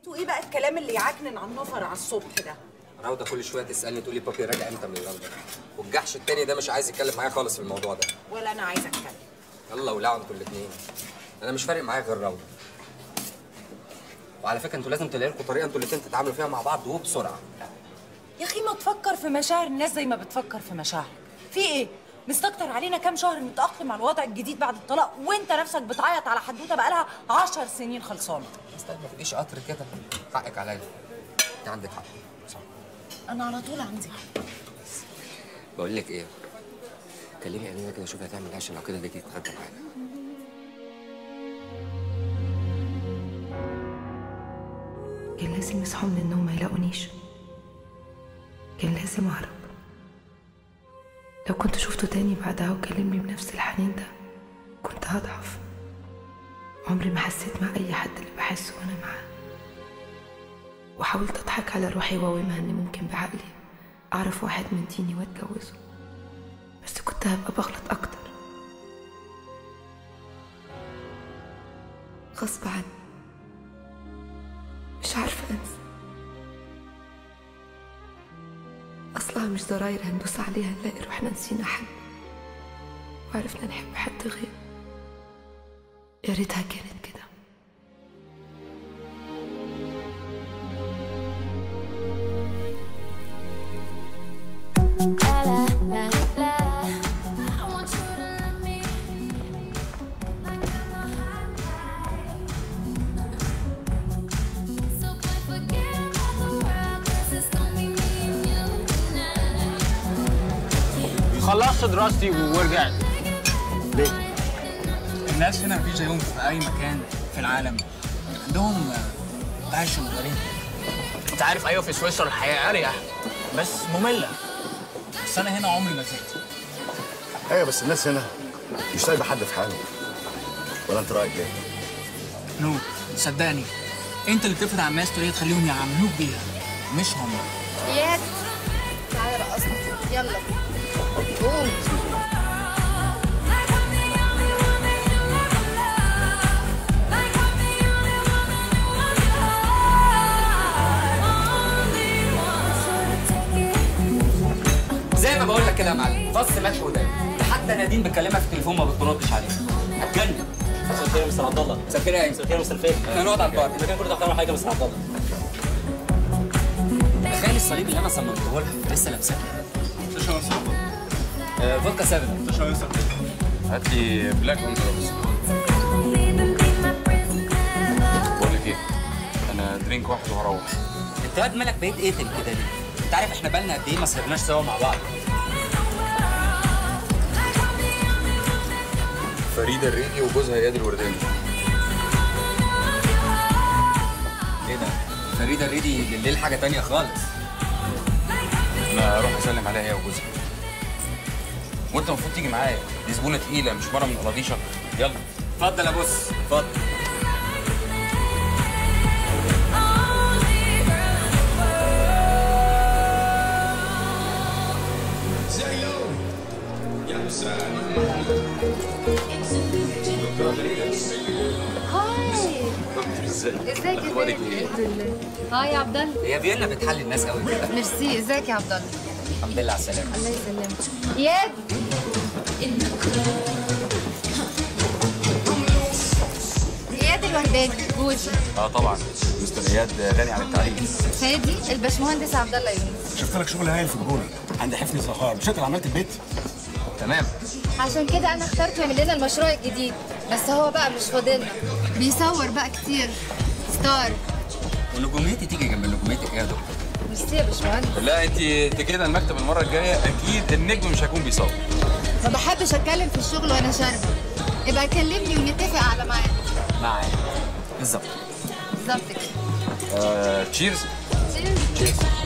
انتوا ايه بقى الكلام اللي يعكنن على النفر على الصبح ده راوده كل شويه تسالني تقولي بابي راجع امتى من لندن والجحش التاني ده مش عايز يتكلم معايا خالص في الموضوع ده ولا انا عايزه اتكلم يلا ولعوا انتوا الاثنين انا مش فارق معايا غير راوده وعلى فكره انتوا لازم تلاقي لكم طريقه انتوا الاثنين تتعاملوا فيها مع بعض وبسرعه يا اخي ما تفكر في مشاعر الناس زي ما بتفكر في مشاعرك في ايه مستكتر علينا كام شهر نتاقلم على الوضع الجديد بعد الطلاق وانت نفسك بتعيط على حدوته بقالها عشر سنين خلصانه استنى ما تجيش قطر كده حقك عليا انت عندك حق صح انا على طول عندي حق بقول لك ايه كلمي امينه كده شوفي هتعمل ايه عشان لو كده دي تتغدى معانا كان لازم يصحوا من النوم ما يلاقونيش كان لازم اهرب لو كنت شفته تاني بعدها وكلمني بنفس الحنين ده كنت هضعف عمري ما حسيت مع اي حد اللي بحسه وانا معاه وحاولت اضحك على روحي واوهمها ان ممكن بعقلي اعرف واحد من ديني واتجوزه بس كنت هبقى بغلط اكتر غصب عني مش عارفة أنسى أصلها مش زراير هندوس عليها نلاقي روحنا نسينا حد وعرفنا نحب حد غير يا ريتها كانت كده خلصت دراستي ورجعت ليه؟ الناس هنا مفيش زيهم في اي مكان في العالم عندهم باشن غريب انت عارف ايوه في سويسرا الحياه اريح بس ممله بس انا هنا عمري ما زهقت ايوه بس الناس هنا مش سايبه حد في حاله ولا انت رايك ايه؟ نو صدقني انت اللي بتفرض على الناس طريقه تخليهم يعاملوك بيها مش هم اياد تعالى رقصنا يلا قوم زي ما بقول لك كده يا معلم فص مدح ودايم حتى نادين بكلمها في التليفون ما بتردش عليها هتجنن مساء الخير يا مستر عبد الله مساء الخير يا مساء الخير يا مستر فين احنا نقعد على البار المكان كله تحت امر حضرتك يا مستر عبد الله تخيل الصليب اللي انا صممته لها لسه لابساه آه، فودكا 7 هات لي بلاك اون دروبس بقول لك ايه انا درينك واحد وهروح انت واد مالك بقيت ايه كده ليه؟ انت عارف احنا بقالنا قد ايه ما سهرناش سوا مع بعض فريده الريدي وجوزها اياد الورداني ايه ده؟ فريده الريدي بالليل حاجه تانية خالص انا هروح اسلم عليها هي وجوزها وانت المفروض تيجي معايا دي زبونه تقيله مش مره من قراطيشك يلا اتفضل يا بص اتفضل هاي ازيك يا اخبارك زين؟ ايه؟ الحمد لله هاي يا عبد الله هي فيينا بتحل الناس قوي كده ميرسي ازيك يا عبد الله الحمد لله على السلامه الله يسلمك اياد اياد الوهداني جوزي اه طبعا مستر اياد غني عن التعريف فادي الباشمهندس عبد الله يونس شفت لك شغل هايل في الجونه عند حفني زهار مش انت اللي عملت البيت؟ تمام عشان كده انا اخترته يعمل لنا المشروع الجديد بس هو بقى مش فاضلنا بيصور بقى كتير ستار ونجوميتي تيجي جنب نجوميتك ايه يا دكتور؟ ميرسي يا باشمهندس لا انت تجي لنا المكتب المره الجايه اكيد النجم مش هيكون بيصور ما بحبش اتكلم في الشغل وانا شاربه يبقى كلمني ونتفق على ميعاد معايا بالظبط بالظبط كده آه تشيرز Cheers. تشيرز